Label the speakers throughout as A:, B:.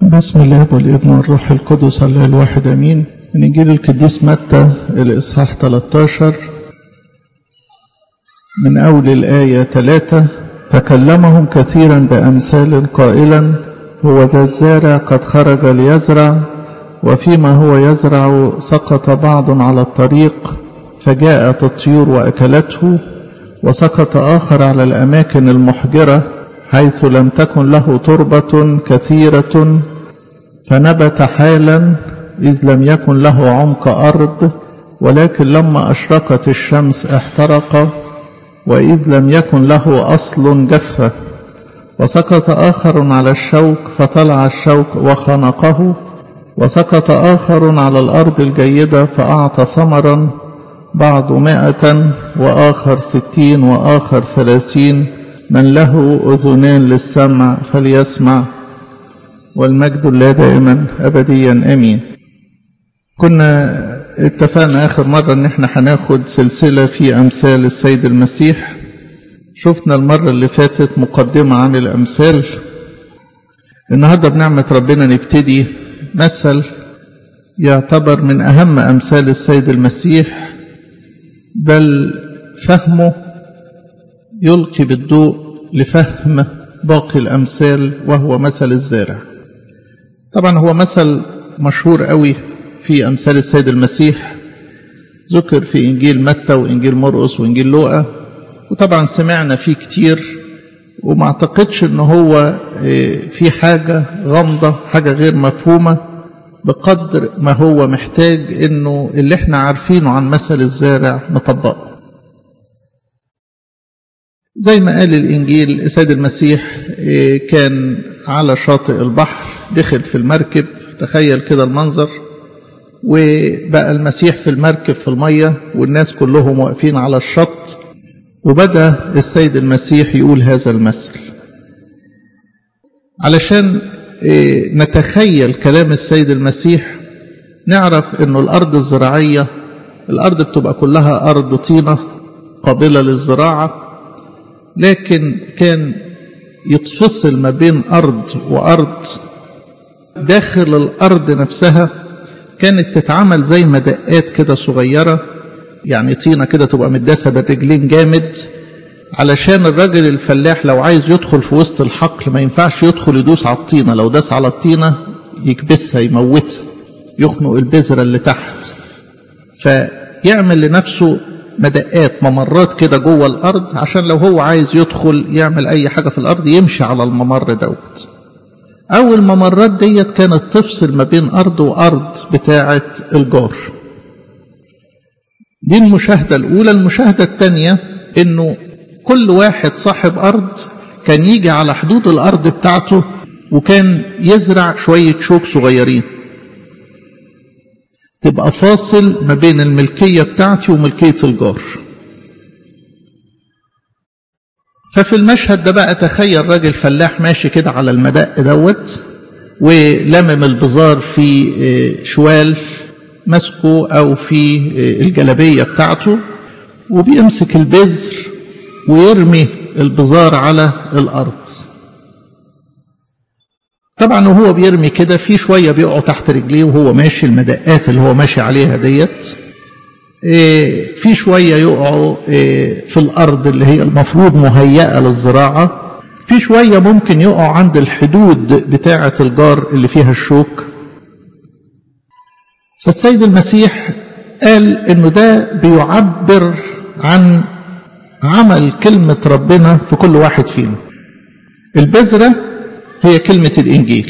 A: بسم الله والابن والروح القدس الله الواحد امين من انجيل القديس متى الاصحاح 13 من اول الايه 3 فكلمهم كثيرا بامثال قائلا هو ذا الزارع قد خرج ليزرع وفيما هو يزرع سقط بعض على الطريق فجاءت الطيور واكلته وسقط اخر على الاماكن المحجره حيث لم تكن له تربه كثيره فنبت حالا إذ لم يكن له عمق أرض ولكن لما أشرقت الشمس احترق وإذ لم يكن له أصل جف وسقط آخر على الشوك فطلع الشوك وخنقه وسقط آخر على الأرض الجيدة فأعطى ثمرا بعض مائة وآخر ستين وآخر ثلاثين من له أذنان للسمع فليسمع والمجد لله دائما أبديا أمين كنا اتفقنا آخر مرة إن احنا هناخد سلسلة في أمثال السيد المسيح شفنا المرة اللي فاتت مقدمة عن الأمثال النهاردة بنعمة ربنا نبتدي مثل يعتبر من أهم أمثال السيد المسيح بل فهمه يلقي بالضوء لفهم باقي الأمثال وهو مثل الزارع طبعا هو مثل مشهور قوي في أمثال السيد المسيح ذكر في إنجيل متى وإنجيل مرقس وإنجيل لوقا وطبعا سمعنا فيه كتير وما اعتقدش ان هو في حاجة غامضة حاجة غير مفهومة بقدر ما هو محتاج انه اللي احنا عارفينه عن مثل الزارع نطبقه زي ما قال الإنجيل السيد المسيح كان على شاطئ البحر دخل في المركب تخيل كده المنظر وبقى المسيح في المركب في المية والناس كلهم واقفين على الشط وبدأ السيد المسيح يقول هذا المثل علشان نتخيل كلام السيد المسيح نعرف انه الارض الزراعية الارض بتبقى كلها ارض طينة قابلة للزراعة لكن كان يتفصل ما بين أرض وأرض داخل الأرض نفسها كانت تتعمل زي مدقات كده صغيرة يعني طينة كده تبقى متداسة بالرجلين جامد علشان الراجل الفلاح لو عايز يدخل في وسط الحقل ما ينفعش يدخل يدوس على الطينة لو داس على الطينة يكبسها يموتها يخنق البذرة اللي تحت فيعمل لنفسه مدقات ممرات كده جوه الارض عشان لو هو عايز يدخل يعمل اي حاجه في الارض يمشي على الممر دوت او الممرات ديت كانت تفصل ما بين ارض وارض بتاعه الجار دي المشاهده الاولى المشاهده الثانيه انه كل واحد صاحب ارض كان يجي على حدود الارض بتاعته وكان يزرع شويه شوك صغيرين تبقى فاصل ما بين الملكية بتاعتي وملكية الجار ففي المشهد ده بقى تخيل راجل فلاح ماشي كده على المدق دوت ولمم البزار في شوال مسكه او في الجلبية بتاعته وبيمسك البذر ويرمي البزار على الارض طبعا وهو بيرمي كده في شويه بيقعوا تحت رجليه وهو ماشي المدقات اللي هو ماشي عليها ديت في شويه يقعوا في الارض اللي هي المفروض مهيئه للزراعه في شويه ممكن يقعوا عند الحدود بتاعه الجار اللي فيها الشوك فالسيد المسيح قال انه ده بيعبر عن عمل كلمه ربنا في كل واحد فينا البذره هي كلمة الإنجيل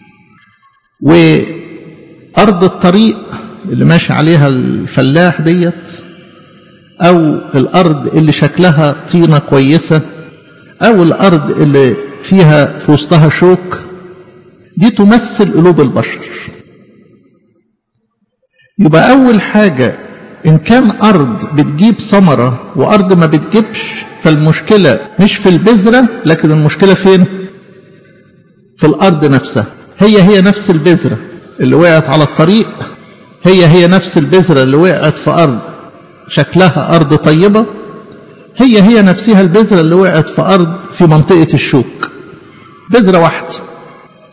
A: وأرض الطريق اللي ماشي عليها الفلاح ديت أو الأرض اللي شكلها طينة كويسة أو الأرض اللي فيها في وسطها شوك دي تمثل قلوب البشر يبقى أول حاجة إن كان أرض بتجيب ثمرة وأرض ما بتجيبش فالمشكلة مش في البذرة لكن المشكلة فين؟ في الأرض نفسها هي هي نفس البذرة اللي وقعت على الطريق هي هي نفس البذرة اللي وقعت في أرض شكلها أرض طيبة هي هي نفسها البذرة اللي وقعت في أرض في منطقة الشوك بذرة واحدة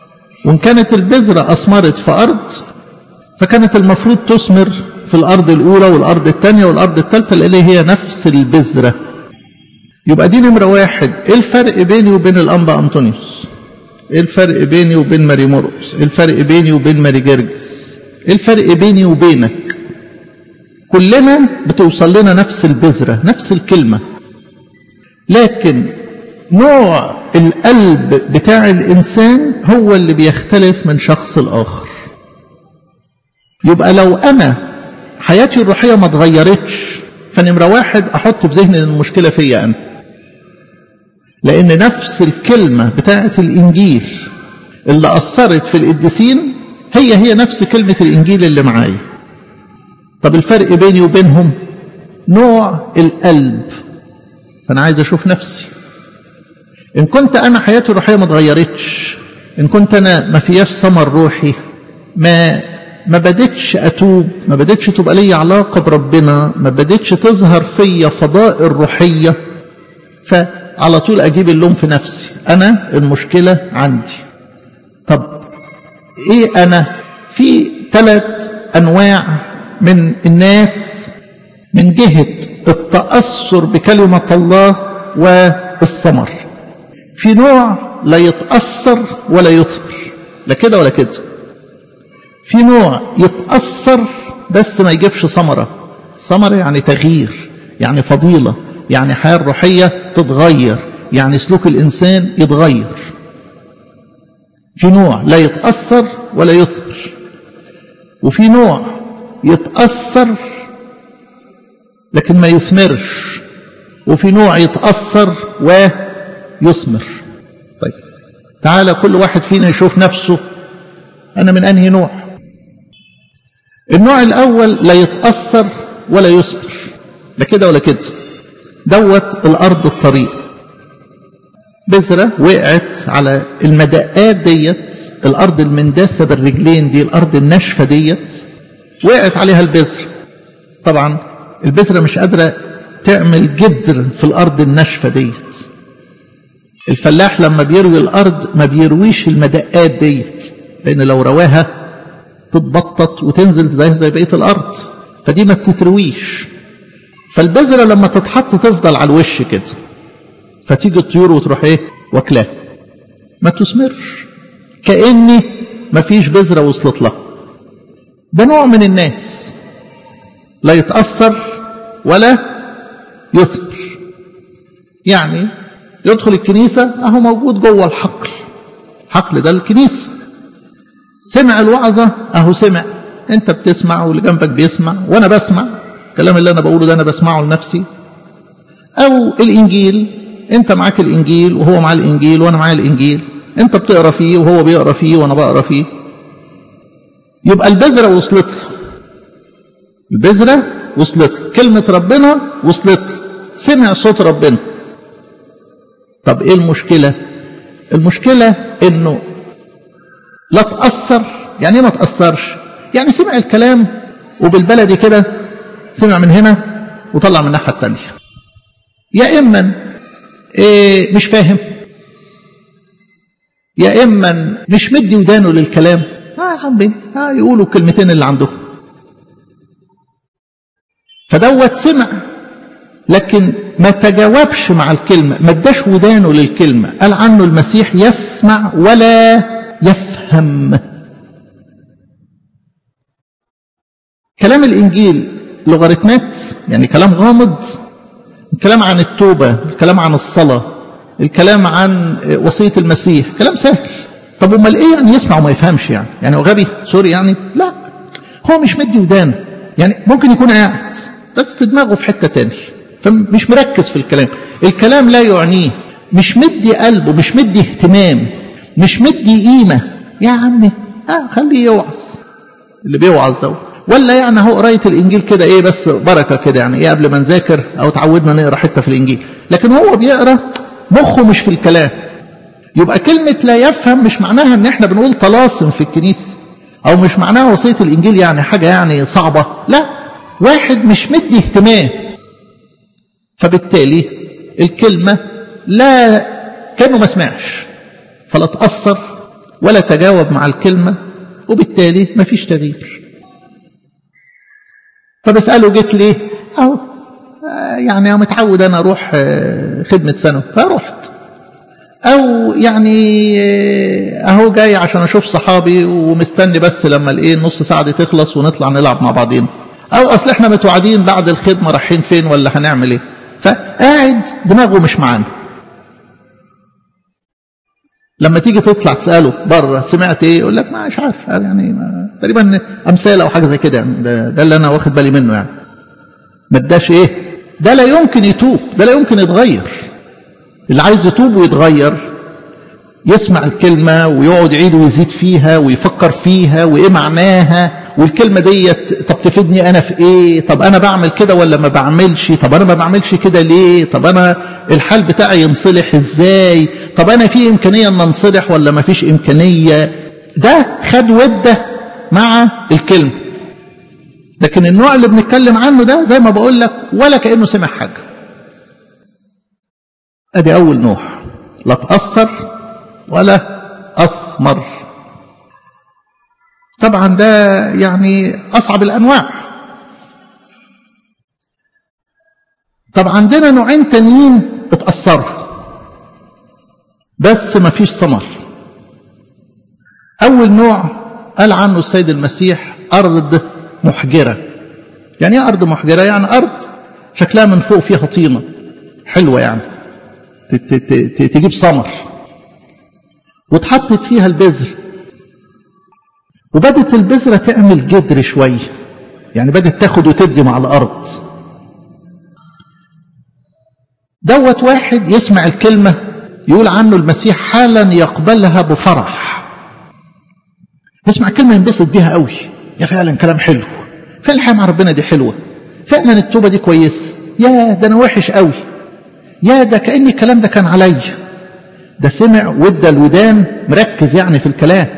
A: وإن كانت البذرة أثمرت في أرض فكانت المفروض تثمر في الأرض الأولى والأرض الثانية والأرض الثالثة اللي هي نفس البذرة يبقى دي نمرة واحد إيه الفرق بيني وبين الأنبا أنطونيوس إيه الفرق بيني وبين ماري مرقس إيه الفرق بيني وبين ماري جرجس إيه الفرق بيني وبينك كلنا بتوصل لنا نفس البذرة نفس الكلمة لكن نوع القلب بتاع الإنسان هو اللي بيختلف من شخص الآخر يبقى لو أنا حياتي الروحية ما اتغيرتش فنمرة واحد أحط في ذهني المشكلة فيا أنا لأن نفس الكلمة بتاعة الإنجيل اللي أثرت في القديسين هي هي نفس كلمة الإنجيل اللي معايا طب الفرق بيني وبينهم نوع القلب فأنا عايز أشوف نفسي إن كنت أنا حياتي الروحية ما اتغيرتش إن كنت أنا ما فياش ثمر روحي ما ما بدتش أتوب ما بدتش تبقى لي علاقة بربنا ما بدتش تظهر فيا فضائل روحية فعلى طول أجيب اللوم في نفسي أنا المشكلة عندي طب إيه أنا في ثلاث أنواع من الناس من جهة التأثر بكلمة الله والثمر في نوع لا يتأثر ولا يثمر لا كده ولا كده في نوع يتأثر بس ما يجيبش ثمرة ثمرة يعني تغيير يعني فضيلة يعني حياة الروحية تتغير يعني سلوك الإنسان يتغير في نوع لا يتأثر ولا يثمر وفي نوع يتأثر لكن ما يثمرش وفي نوع يتأثر ويثمر طيب تعالى كل واحد فينا يشوف نفسه أنا من أنهي نوع النوع الأول لا يتأثر ولا يثمر لا كده ولا كده دوت الأرض الطريق بذرة وقعت على المدقات ديت الأرض المنداسة بالرجلين دي الأرض الناشفة ديت وقعت عليها البذرة طبعا البذرة مش قادرة تعمل جدر في الأرض الناشفة ديت الفلاح لما بيروي الأرض ما بيرويش المدقات ديت لأن لو رواها تتبطط وتنزل زي زي بقية الأرض فدي ما بتترويش فالبذرة لما تتحط تفضل على الوش كده فتيجي الطيور وتروح ايه واكلاه ما تثمرش كأني ما فيش بذرة وصلت لها ده نوع من الناس لا يتأثر ولا يثمر يعني يدخل الكنيسة اهو موجود جوه الحقل حقل ده الكنيسة سمع الوعظة اهو سمع انت بتسمع واللي جنبك بيسمع وانا بسمع الكلام اللي انا بقوله ده انا بسمعه لنفسي او الانجيل انت معاك الانجيل وهو معاه الانجيل وانا معايا الانجيل انت بتقرا فيه وهو بيقرا فيه وانا بقرا فيه يبقى البذره وصلت له البذره وصلت له كلمه ربنا وصلت له سمع صوت ربنا طب ايه المشكله المشكله انه لا تاثر يعني ايه ما تاثرش يعني سمع الكلام وبالبلدي كده سمع من هنا وطلع من الناحيه الثانيه يا اما إيه مش فاهم يا اما مش مدي ودانه للكلام اه يا حبيبي اه يقولوا الكلمتين اللي عندهم فدوت سمع لكن ما تجاوبش مع الكلمة ما اداش ودانه للكلمة قال عنه المسيح يسمع ولا يفهم كلام الإنجيل لوغاريتمات يعني كلام غامض الكلام عن التوبة الكلام عن الصلاة الكلام عن وصية المسيح كلام سهل طب امال ايه يعني يسمع وما يفهمش يعني يعني هو غبي سوري يعني لا هو مش مدي ودانه يعني ممكن يكون قاعد بس دماغه في حتة تاني فمش مركز في الكلام الكلام لا يعنيه مش مدي قلبه مش مدي اهتمام مش مدي قيمة يا عمي اه خليه يوعظ اللي بيوعظ ده ولا يعني هو قرايه الانجيل كده ايه بس بركه كده يعني ايه قبل ما نذاكر او تعودنا نقرا حته في الانجيل لكن هو بيقرا مخه مش في الكلام يبقى كلمه لا يفهم مش معناها ان احنا بنقول طلاسم في الكنيسه او مش معناها وصيه الانجيل يعني حاجه يعني صعبه لا واحد مش مدي اهتمام فبالتالي الكلمه لا كانه ما سمعش فلا تاثر ولا تجاوب مع الكلمة وبالتالي مفيش تغيير فبسأله جيت ليه أهو يعني متعود أنا أروح خدمة سنة فرحت أو يعني أهو جاي عشان أشوف صحابي ومستني بس لما الإيه نص ساعة دي تخلص ونطلع نلعب مع بعضين أو أصل إحنا متوعدين بعد الخدمة رايحين فين ولا هنعمل إيه فقاعد دماغه مش معانا لما تيجي تطلع تساله بره سمعت ايه يقول لك مش عارف يعني ما تقريبا امثال او حاجه زي كده يعني ده, ده اللي انا واخد بالي منه يعني ما اداش ايه ده لا يمكن يتوب ده لا يمكن يتغير اللي عايز يتوب ويتغير يسمع الكلمه ويقعد يعيد ويزيد فيها ويفكر فيها وايه معناها والكلمه ديت طب تفيدني انا في ايه طب انا بعمل كده ولا ما بعملش طب انا ما بعملش كده ليه طب انا الحال بتاعي ينصلح ازاي طب انا في امكانيه ان انصلح ولا ما فيش امكانيه ده خد وده مع الكلمه لكن النوع اللي بنتكلم عنه ده زي ما بقول لك ولا كانه سمع حاجه ادي اول نوع لا تاثر ولا اثمر طبعا ده يعني اصعب الانواع طب عندنا نوعين تانيين اتأثروا بس ما فيش ثمر أول نوع قال عنه السيد المسيح أرض محجرة يعني ايه أرض محجرة يعني أرض شكلها من فوق فيها طينة حلوة يعني تجيب ثمر واتحطت فيها البذر وبدت البذرة تعمل جدر شوية يعني بدت تاخد وتدي مع الأرض دوت واحد يسمع الكلمة يقول عنه المسيح حالا يقبلها بفرح يسمع كلمة ينبسط بيها قوي يا فعلا كلام حلو فعلا الحياة مع ربنا دي حلوة فعلا التوبة دي كويسة يا ده أنا وحش قوي يا ده كأن الكلام ده كان عليا ده سمع وادى الودان مركز يعني في الكلام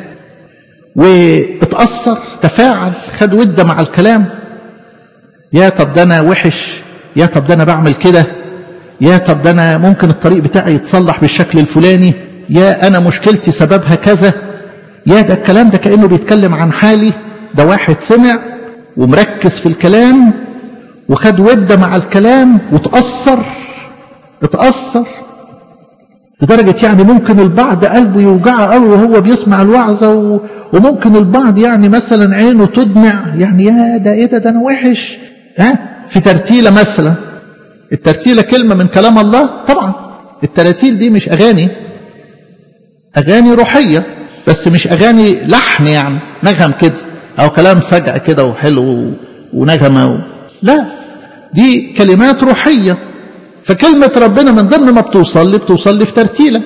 A: واتأثر تفاعل خد ودة مع الكلام يا طب ده أنا وحش يا طب ده أنا بعمل كده يا طب ده أنا ممكن الطريق بتاعي يتصلح بالشكل الفلاني يا أنا مشكلتي سببها كذا يا ده الكلام ده كأنه بيتكلم عن حالي ده واحد سمع ومركز في الكلام وخد ودة مع الكلام وتأثر اتأثر لدرجة يعني ممكن البعض قلبه يوجعه قوي وهو بيسمع الوعظة و... وممكن البعض يعني مثلا عينه تدمع يعني يا ده ايه ده ده انا وحش ها في ترتيلة مثلا الترتيلة كلمة من كلام الله طبعا التراتيل دي مش أغاني أغاني روحية بس مش أغاني لحن يعني نغم كده أو كلام سجع كده وحلو ونغمة و... لا دي كلمات روحية فكلمة ربنا من ضمن ما بتوصل لي بتوصل لي في ترتيلة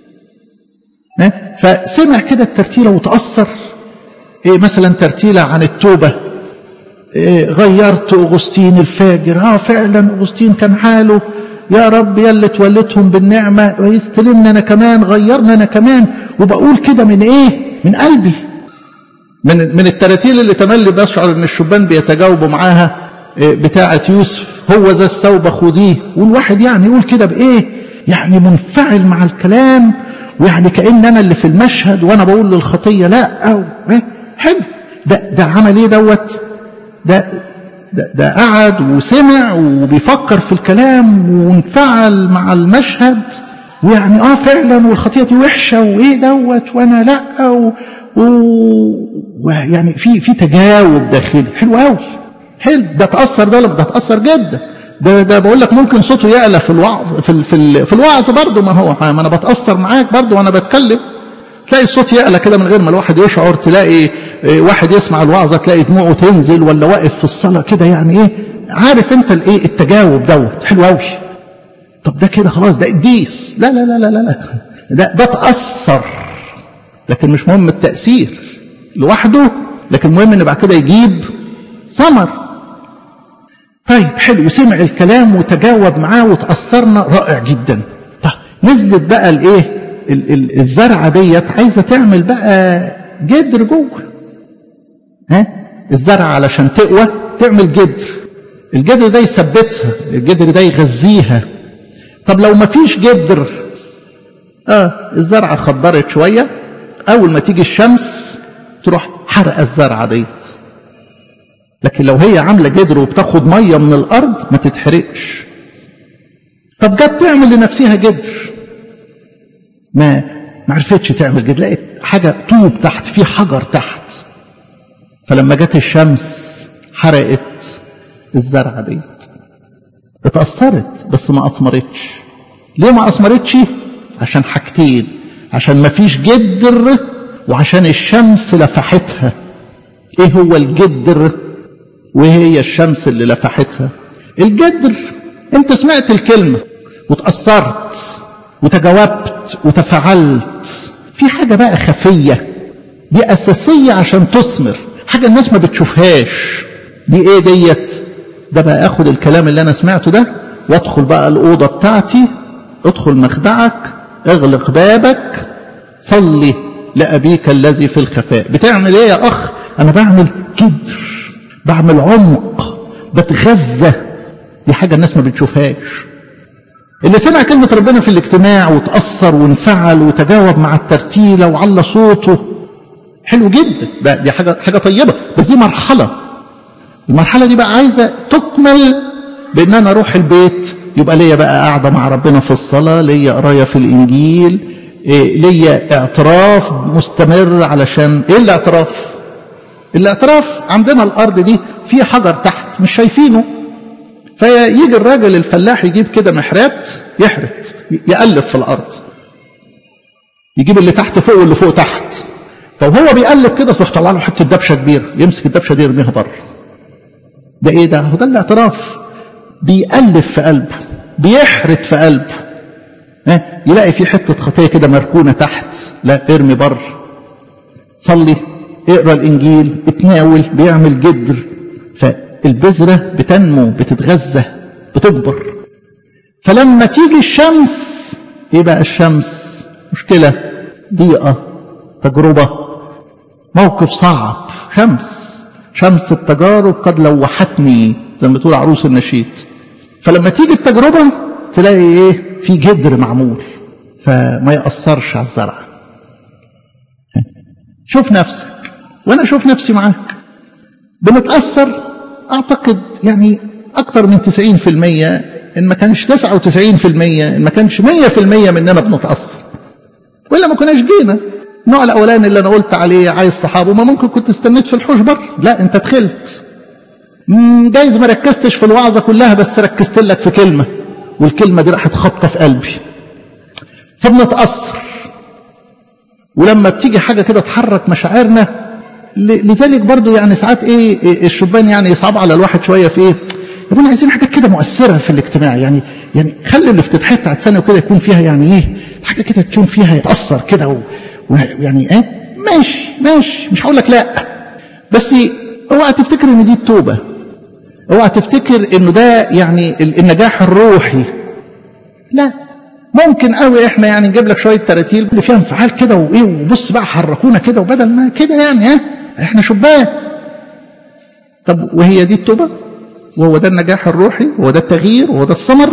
A: فسمع كده الترتيلة وتأثر إيه مثلا ترتيلة عن التوبة إيه غيرت أغسطين الفاجر اه فعلا أغسطين كان حاله يا رب يا اللي تولتهم بالنعمة ويستلمنا أنا كمان غيرنا أنا كمان وبقول كده من إيه من قلبي من من التراتيل اللي تملي بشعر ان الشبان بيتجاوبوا معاها بتاعة يوسف هو ذا الثوب خذيه والواحد يعني يقول كده بايه يعني منفعل مع الكلام ويعني كأن انا اللي في المشهد وانا بقول للخطية لا او إيه حلو ده ده عمل ايه دوت ده ده, ده قعد وسمع وبيفكر في الكلام وانفعل مع المشهد ويعني اه فعلا والخطية دي وحشة وايه دوت وانا لا و... ويعني في في تجاوب داخلي حلو قوي حلو ده تاثر ده ده تاثر جدا ده ده بقول لك ممكن صوته يعلى في الوعظ في ال في, ال في الوعظ برضه ما هو ما انا بتاثر معاك برضه وانا بتكلم تلاقي الصوت يعلى كده من غير ما الواحد يشعر تلاقي واحد يسمع الوعظه تلاقي دموعه تنزل ولا واقف في الصلاه كده يعني ايه عارف انت الايه التجاوب دوت حلو قوي طب ده كده خلاص ده قديس لا لا لا لا لا ده ده تاثر لكن مش مهم التأثير لوحده لكن المهم ان بعد كده يجيب ثمر طيب حلو سمع الكلام وتجاوب معاه وتأثرنا رائع جدا طيب نزلت بقى الايه الزرعة ديت عايزة تعمل بقى جدر جوه ها الزرعة علشان تقوى تعمل جدر الجدر ده يثبتها الجدر ده يغذيها طب لو ما فيش جدر اه الزرعة خضرت شوية اول ما تيجي الشمس تروح حرق الزرعه ديت لكن لو هي عامله جدر وبتاخد ميه من الارض ما تتحرقش طب جت تعمل لنفسها جدر ما ما عرفتش تعمل جدر لقيت حاجه طوب تحت في حجر تحت فلما جت الشمس حرقت الزرعه ديت اتأثرت بس ما أثمرتش ليه ما أثمرتش عشان حاجتين عشان ما فيش جدر وعشان الشمس لفحتها ايه هو الجدر وايه هي الشمس اللي لفحتها الجدر انت سمعت الكلمة وتأثرت وتجاوبت وتفعلت في حاجة بقى خفية دي أساسية عشان تثمر حاجة الناس ما بتشوفهاش دي ايه ديت ده بقى اخد الكلام اللي انا سمعته ده وادخل بقى الأوضة بتاعتي ادخل مخدعك اغلق بابك صلي لأبيك الذي في الخفاء بتعمل ايه يا اخ انا بعمل جدر بعمل عمق بتغذى دي حاجة الناس ما بتشوفهاش اللي سمع كلمة ربنا في الاجتماع وتأثر وانفعل وتجاوب مع الترتيلة وعلى صوته حلو جدا ده دي حاجة حاجة طيبة بس دي مرحلة المرحلة دي بقى عايزة تكمل بان انا اروح البيت يبقى ليا بقى قاعدة مع ربنا في الصلاة ليا قراية في الانجيل إيه ليا اعتراف مستمر علشان ايه الاعتراف الاعتراف عندنا الارض دي في حجر تحت مش شايفينه فيجي الراجل الفلاح يجيب كده محرات يحرت يقلب في الارض يجيب اللي تحت فوق واللي فوق تحت فهو بيقلب كده تروح طلع له حته دبشه كبيره يمسك الدبشه دي يرميها بره ده ايه ده هو ده الاعتراف بيقلب في قلبه بيحرت في قلبه ها يلاقي في حته خطيه كده مركونه تحت لا ارمي بره صلي اقرا الانجيل اتناول بيعمل جدر فالبذره بتنمو بتتغذى بتكبر فلما تيجي الشمس ايه بقى الشمس مشكله ضيقه تجربه موقف صعب شمس شمس التجارب قد لوحتني زي ما بتقول عروس النشيد فلما تيجي التجربة تلاقي ايه في جدر معمول فما يأثرش على الزرع شوف نفسك وانا اشوف نفسي معاك بنتأثر اعتقد يعني اكتر من 90% ان ما كانش 99% ان ما كانش 100% مننا بنتأثر والا ما كناش جينا النوع الاولاني اللي انا قلت عليه عايز صحابه ما ممكن كنت استنيت في الحوش بره لا انت دخلت جايز ما ركزتش في الوعظه كلها بس ركزت لك في كلمه والكلمه دي راحت خبطه في قلبي فبنتاثر ولما بتيجي حاجه كده تحرك مشاعرنا لذلك برضو يعني ساعات ايه الشبان يعني يصعب على الواحد شويه في ايه يقول عايزين حاجات كده مؤثره في الاجتماع يعني يعني خلي الافتتاحيه بتاعت سنه وكده يكون فيها يعني ايه حاجه كده تكون فيها يتاثر كده ويعني ايه ماشي ماشي مش هقول لك لا بس اوعى تفتكر ان دي التوبه اوعى تفتكر انه ده يعني النجاح الروحي لا ممكن قوي احنا يعني نجيب لك شويه تراتيل اللي فيها انفعال كده وايه وبص بقى حركونا كده وبدل ما كده يعني ها احنا شبان طب وهي دي التوبه وهو ده النجاح الروحي وهو ده التغيير وهو ده الثمر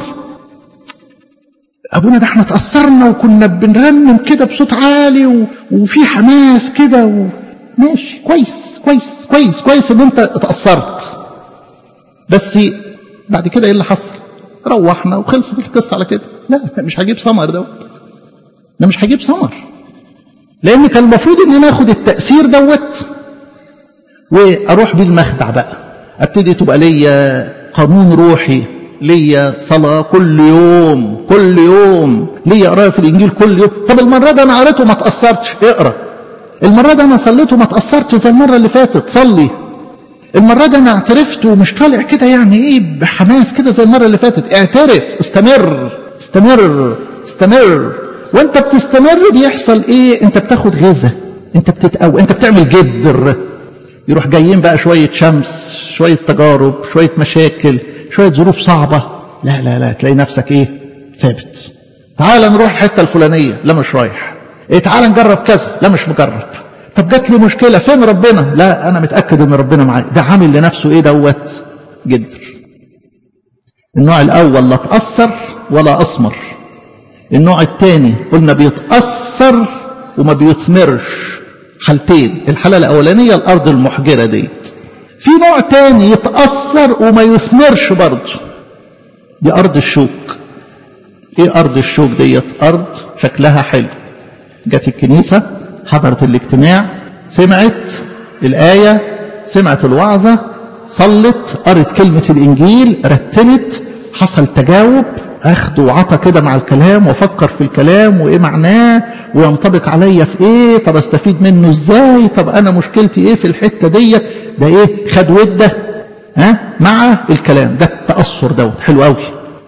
A: ابونا ده احنا اتاثرنا وكنا بنرنم كده بصوت عالي و... وفي حماس كده و... ماشي كويس كويس كويس كويس ان انت اتاثرت بس بعد كده ايه اللي حصل روحنا وخلصت القصه على كده لا مش هجيب ثمر دوت ده مش هجيب ثمر لان كان المفروض ان انا اخد التاثير دوت واروح بيه المخدع بقى ابتدي تبقى ليا قانون روحي ليا صلاة كل يوم كل يوم ليا قراية في الإنجيل كل يوم طب المرة دي أنا قريته ما تأثرتش اقرأ المرة دي أنا صليته ما تأثرتش زي المرة اللي فاتت صلي المرة دي أنا اعترفت ومش طالع كده يعني إيه بحماس كده زي المرة اللي فاتت اعترف استمر استمر استمر وانت بتستمر بيحصل ايه انت بتاخد غذاء انت بتتقوى انت بتعمل جدر يروح جايين بقى شوية شمس شوية تجارب شوية مشاكل شوية ظروف صعبة لا لا لا تلاقي نفسك ايه ثابت تعال نروح الحتة الفلانية لا مش رايح ايه تعال نجرب كذا لا مش مجرب طب جات لي مشكلة فين ربنا لا انا متأكد ان ربنا معايا ده عامل لنفسه ايه دوت جدر النوع الاول لا تأثر ولا اثمر النوع الثاني قلنا بيتأثر وما بيثمرش حالتين الحالة الأولانية الأرض المحجرة ديت في نوع تاني يتأثر وما يثمرش برضه دي أرض الشوك إيه أرض الشوك ديت أرض شكلها حلو جت الكنيسة حضرت الاجتماع سمعت الآية سمعت الوعظة صلت قرت كلمة الإنجيل رتلت حصل تجاوب أخد وعطى كده مع الكلام وفكر في الكلام وإيه معناه وينطبق عليا في إيه طب أستفيد منه إزاي طب أنا مشكلتي إيه في الحتة ديت ده إيه خد ودة ها مع الكلام ده التأثر دوت حلو قوي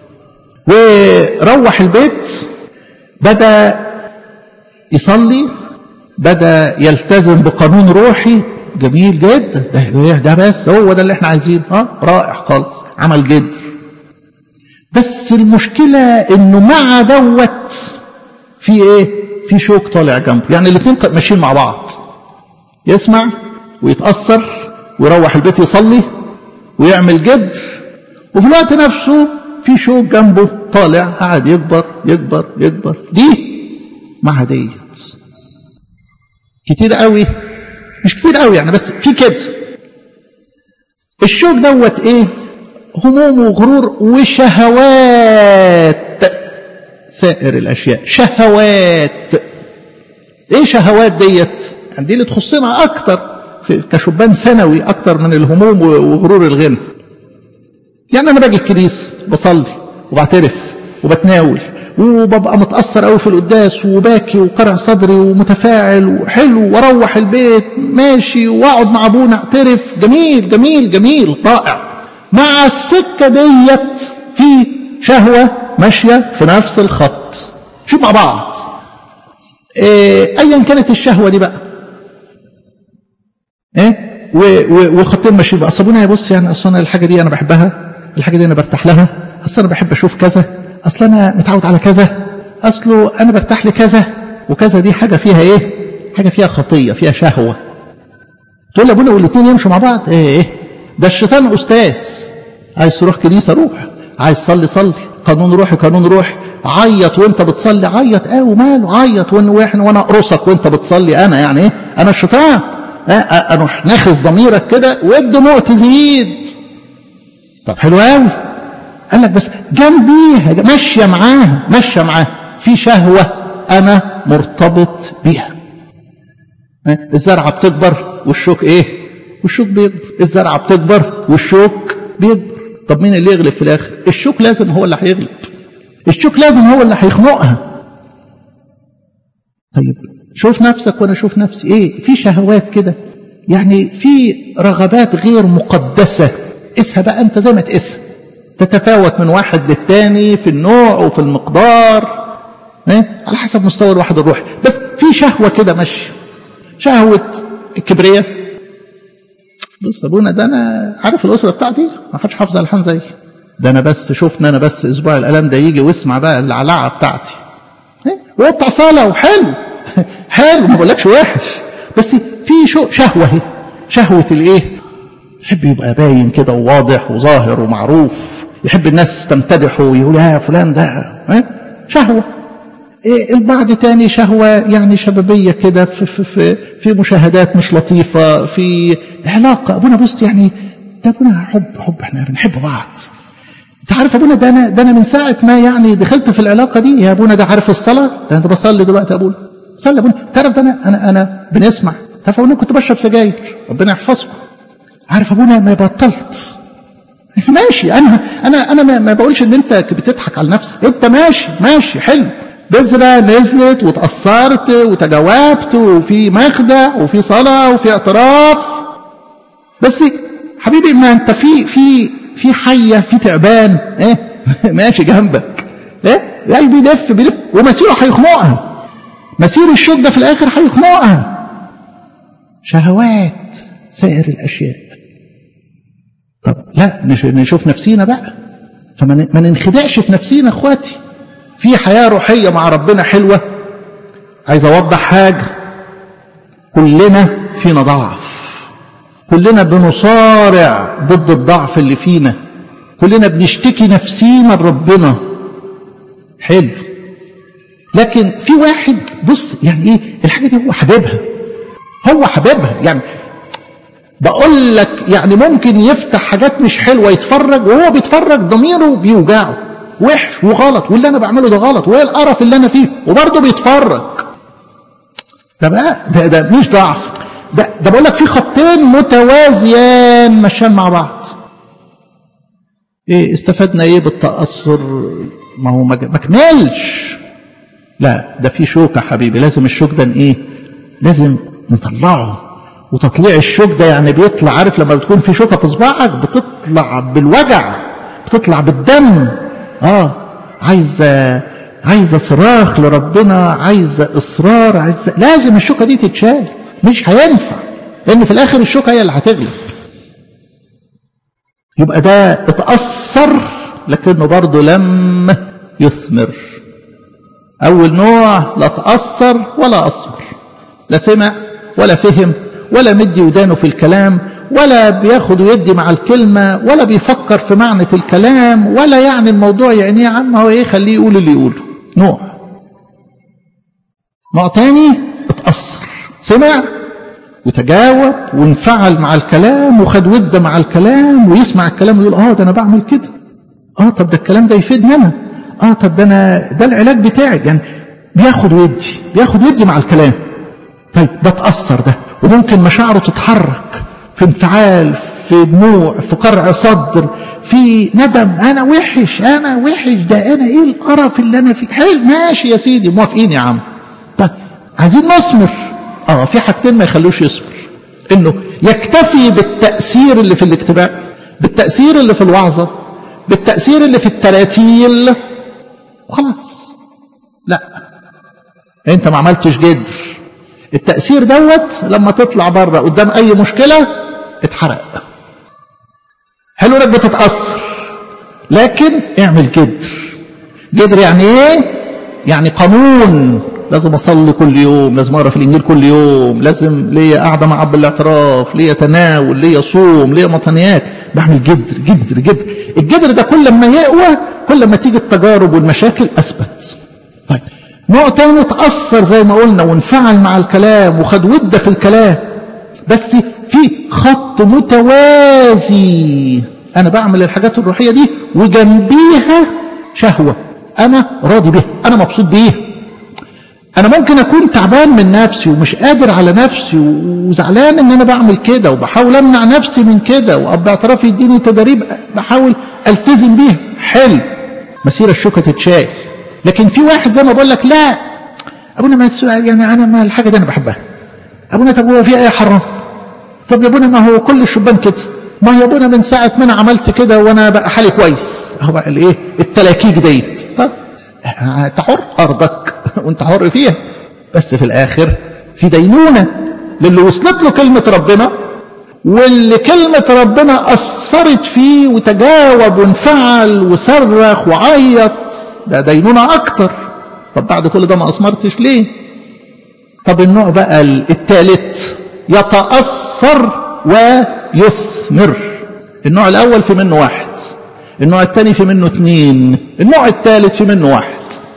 A: وروح البيت بدأ يصلي بدأ يلتزم بقانون روحي جميل جدا ده ده بس هو ده اللي احنا عايزينه اه رائع خالص عمل جدا بس المشكلة انه مع دوت في ايه في شوك طالع جنبه يعني الاثنين ماشيين مع بعض يسمع ويتأثر ويروح البيت يصلي ويعمل جد وفي الوقت نفسه في شوك جنبه طالع قاعد يكبر يكبر يكبر دي مع ديت كتير قوي مش كتير قوي يعني بس في كده الشوك دوت ايه هموم وغرور وشهوات سائر الاشياء شهوات ايه شهوات ديت يعني دي اللي تخصنا اكتر في كشبان ثانوي اكتر من الهموم وغرور الغنى يعني انا باجي الكنيسه بصلي وبعترف وبتناول وببقى متأثر قوي في القداس وباكي وقرع صدري ومتفاعل وحلو واروح البيت ماشي واقعد مع ابونا اعترف جميل جميل جميل رائع مع السكة ديت في شهوة ماشية في نفس الخط شوف مع بعض إيه ايا كانت الشهوة دي بقى ايه والخطين ماشيين بقى اصل ابونا يبص يعني اصل انا الحاجة دي انا بحبها الحاجة دي انا برتاح لها اصل انا بحب اشوف كذا اصل انا متعود على كذا اصله انا برتاح لكذا وكذا دي حاجه فيها ايه حاجه فيها خطيه فيها شهوه تقول لابونا والاثنين يمشوا مع بعض ايه ايه ده الشيطان استاذ عايز تروح كنيسه روح عايز تصلي صلي قانون روحي قانون روحي عيط وانت بتصلي عيط اه وماله عيط واحنا وانا اقرصك وانت بتصلي انا يعني ايه انا الشيطان اه اروح ناخذ ضميرك كده والدموع تزيد طب حلو قوي قال لك بس جنبيها ماشيه معاها ماشيه معاها في شهوه انا مرتبط بيها الزرعه بتكبر والشوك ايه والشوك بيكبر الزرعه بتكبر والشوك بيكبر طب مين اللي يغلب في الاخر الشوك لازم هو اللي هيغلب الشوك لازم هو اللي هيخنقها طيب شوف نفسك وانا اشوف نفسي ايه في شهوات كده يعني في رغبات غير مقدسه قسها بقى انت زي ما تقسها تتفاوت من واحد للتاني في النوع وفي المقدار إيه؟ على حسب مستوى الواحد الروحي بس في شهوة كده ماشية شهوة الكبرياء بص ابونا ده انا عارف الاسره بتاعتي ما حدش حافظ الحان زيي ده انا بس شفنا انا بس اسبوع الالم ده يجي واسمع بقى العلعه بتاعتي إيه؟ وهو بتاع صلاه وحلو حلو ما بقولكش وحش بس في شو شهوه اهي شهوه الايه يحب يبقى باين كده وواضح وظاهر ومعروف يحب الناس تمتدحه ويقول يا فلان ده اه؟ شهوة إيه البعض تاني شهوة يعني شبابية كده في, في, في, في مشاهدات مش لطيفة في علاقة أبونا بص يعني ده أبونا حب حب احنا بنحب بعض انت عارف ابونا ده انا ده انا من ساعه ما يعني دخلت في العلاقه دي يا ابونا ده عارف الصلاه ده انت بصلي دلوقتي يا ابونا صلي ابونا تعرف ده انا انا انا بنسمع تعرف ابونا كنت بشرب سجاير ربنا يحفظكم عارف ابونا ما بطلت ماشي انا انا انا ما بقولش ان انت بتضحك على نفسك انت ماشي ماشي حلو بذرة نزلت وتأثرت وتجاوبت وفي مخدع وفي صلاة وفي اعتراف بس حبيبي ما انت في في في حية في تعبان ايه ماشي جنبك ايه يعني بيلف بيلف ومسيره هيخنقها مسير الشوك ده في الاخر هيخنقها شهوات سائر الاشياء طب لا نشوف نفسينا بقى فما ننخدعش في نفسينا اخواتي في حياة روحية مع ربنا حلوة عايز اوضح حاجة كلنا فينا ضعف كلنا بنصارع ضد الضعف اللي فينا كلنا بنشتكي نفسينا لربنا حلو لكن في واحد بص يعني ايه الحاجة دي هو حبيبها
B: هو حبيبها يعني بقول لك يعني ممكن يفتح حاجات مش حلوه يتفرج وهو بيتفرج ضميره بيوجعه وحش وغلط واللي انا بعمله ده غلط وايه القرف اللي انا فيه وبرضه بيتفرج ده بقى ده, ده مش ضعف ده ده بقول لك في خطين متوازيان ماشيين مع بعض ايه استفدنا ايه بالتاثر ما هو ما كملش لا ده في شوك يا حبيبي لازم الشوك ده ايه لازم نطلعه وتطليع الشوك ده يعني بيطلع عارف لما بتكون في شوكه في صباعك بتطلع بالوجع بتطلع بالدم اه عايزه عايزه صراخ لربنا عايزه اصرار عايزه لازم الشوكه دي تتشال مش هينفع لان في الاخر الشوكه هي اللي هتغلب يبقى ده اتاثر لكنه برضه لم يثمر اول نوع لا تاثر ولا اصبر لا سمع ولا فهم ولا مدي ودانه في الكلام ولا بياخد ويدي مع الكلمة ولا بيفكر في معنى الكلام ولا يعني الموضوع يعني يا عم هو ايه خليه يقول اللي يقوله نوع نوع تاني اتأثر سمع وتجاوب وانفعل مع الكلام وخد ود مع الكلام ويسمع الكلام ويقول اه ده انا بعمل كده اه طب ده الكلام ده يفيدني انا اه طب ده انا ده العلاج بتاعي يعني بياخد ويدي بياخد ويدي مع الكلام طيب ده اتأثر ده وممكن مشاعره تتحرك في انفعال في دموع في قرع صدر في ندم انا وحش انا وحش ده انا ايه القرف اللي انا فيه حلو ماشي يا سيدي موافقين يا عم طيب عايزين نثمر اه في حاجتين ما يخلوش يثمر انه يكتفي بالتأثير اللي في الاجتماع بالتأثير اللي في الوعظة بالتأثير اللي في التراتيل وخلاص لا انت ما عملتش جدر التأثير دوت لما تطلع بره قدام أي مشكلة اتحرق حلو انك بتتأثر لكن اعمل جدر جدر يعني ايه يعني قانون لازم اصلي كل يوم لازم اقرا في الانجيل كل يوم لازم ليا قاعده مع اب الاعتراف ليا تناول ليا صوم ليا مطنيات بعمل جدر جدر جدر الجدر ده كل ما يقوى كل ما تيجي التجارب والمشاكل اثبت طيب نوع تاني اتأثر زي ما قلنا وانفعل مع الكلام وخد ودة في الكلام بس في خط متوازي أنا بعمل الحاجات الروحية دي وجنبيها شهوة أنا راضي بيها أنا مبسوط بيها أنا ممكن أكون تعبان من نفسي ومش قادر على نفسي وزعلان إن أنا بعمل كده وبحاول أمنع نفسي من كده وأب اعترافي يديني تدريب بحاول ألتزم بيها حلو مسيرة الشوكة تتشال لكن في واحد زي ما بقول لك لا ابونا ما يعني انا ما الحاجه دي انا بحبها ابونا طب هو في ايه حرام طب يا ابونا ما هو كل الشبان كده ما يا ابونا من ساعه ما انا عملت كده وانا بقى حالي كويس هو بقى الايه التلاكيك ديت طب انت حر ارضك وانت حر فيها بس في الاخر في دينونه للي وصلت له كلمه ربنا واللي كلمة ربنا أثرت فيه وتجاوب وانفعل وصرخ وعيط ده دينونة أكتر طب بعد كل ده ما أثمرتش ليه طب النوع بقى الثالث يتأثر ويثمر النوع الأول في منه واحد النوع الثاني في منه اثنين النوع الثالث في منه واحد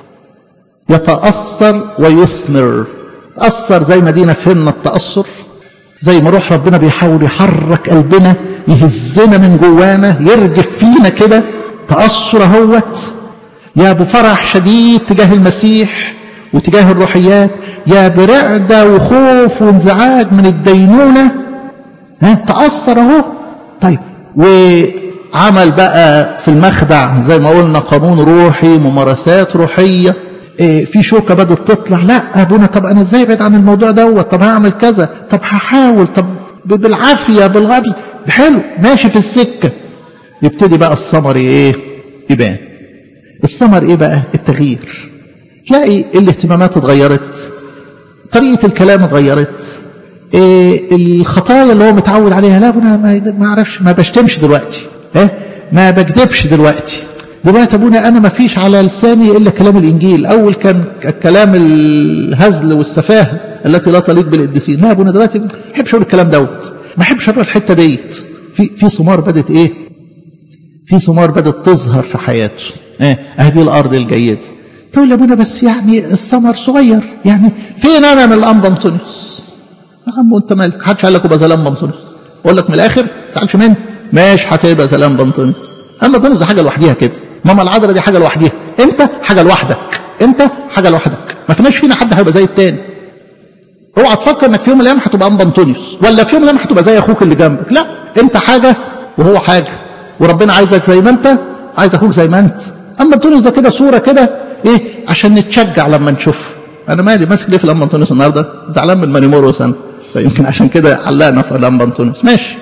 B: يتأثر ويثمر تأثر زي ما دينا فهمنا التأثر زي ما روح ربنا بيحاول يحرك قلبنا يهزنا من جوانا يرجف فينا كده تأثر اهوت يا بفرح شديد تجاه المسيح وتجاه الروحيات يا برعدة وخوف وانزعاج من الدينونة ها تأثر اهو طيب وعمل بقى في المخدع زي ما قلنا قانون روحي ممارسات روحية إيه في شوكة بدأت تطلع لا أبونا طب أنا إزاي أبعد عن الموضوع دوت طب هعمل كذا طب هحاول طب بالعافية بالغبز حلو ماشي في السكة يبتدي بقى الثمر إيه يبان الثمر إيه بقى التغيير تلاقي الاهتمامات اتغيرت طريقة الكلام اتغيرت إيه الخطايا اللي هو متعود عليها لا أبونا ما أعرفش ما بشتمش دلوقتي ها ما بكذبش دلوقتي دلوقتي ابونا انا ما فيش على لساني الا كلام الانجيل اول كان كلام الهزل والسفاهه التي لا تليق بالقديسين لا ابونا دلوقتي ما بحبش اقول الكلام دوت ما بحبش اقول الحته ديت في في ثمار بدت ايه في ثمار بدت تظهر في حياته ايه اهدي الارض الجيده تقول يا ابونا بس يعني الثمر صغير يعني فين انا من الانبا انطونيوس يا عم وانت مالك محدش قال لك ابقى زلام بنطونس اقول لك من الاخر ما تزعلش مني ماشي هتبقى زلام بنطونس اما بنطونس دي حاجه لوحديها كده ماما العذراء دي حاجه لوحديها انت حاجه لوحدك انت حاجه لوحدك ما فيناش فينا حد هيبقى زي التاني اوعى تفكر انك في يوم من الايام هتبقى ام بنطونيوس ولا في يوم من الايام هتبقى زي اخوك اللي جنبك لا انت حاجه وهو حاجه وربنا عايزك زي ما انت عايز اخوك زي ما انت اما بنطونيوس ده كده صوره كده ايه عشان نتشجع لما نشوف انا مالي ماسك ليه في الام بنطونيوس النهارده زعلان من مانيموروس انا فيمكن عشان كده علقنا في الام بنطونيوس ماشي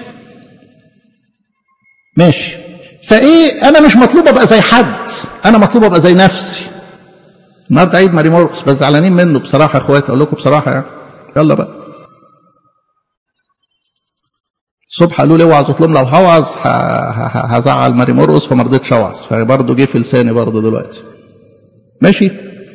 B: ماشي فايه انا مش مطلوب ابقى زي حد انا مطلوب ابقى زي نفسي النهارده عيد ماريمورس بس زعلانين منه بصراحه يا اخواتي اقول لكم بصراحه يعني يلا بقى الصبح قالوا لي اوعى تطلب لو هوعظ هزعل ماري مرقص فما رضيتش اوعظ فبرضه جه في لساني برضه دلوقتي ماشي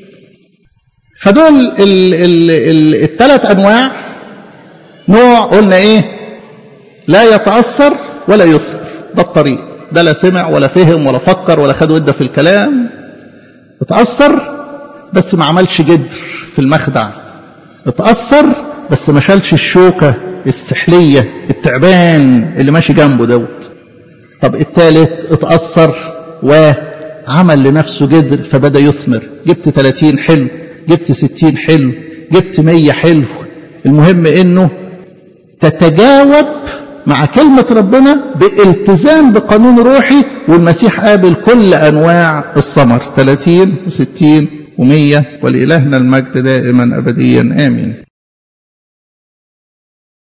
B: فدول الثلاث انواع نوع قلنا ايه لا يتاثر ولا يثر ده الطريق ده لا سمع ولا فهم ولا فكر ولا خد وده في الكلام اتاثر بس ما عملش جدر في المخدع اتاثر بس ما شالش الشوكه السحليه التعبان اللي ماشي جنبه دوت طب الثالث اتاثر وعمل لنفسه جدر فبدا يثمر جبت 30 حلو جبت 60 حلو جبت 100 حلو المهم انه تتجاوب مع كلمة ربنا بالتزام بقانون روحي والمسيح قابل كل أنواع الثمر 30 و60 و100 ولإلهنا المجد دائما أبديا آمين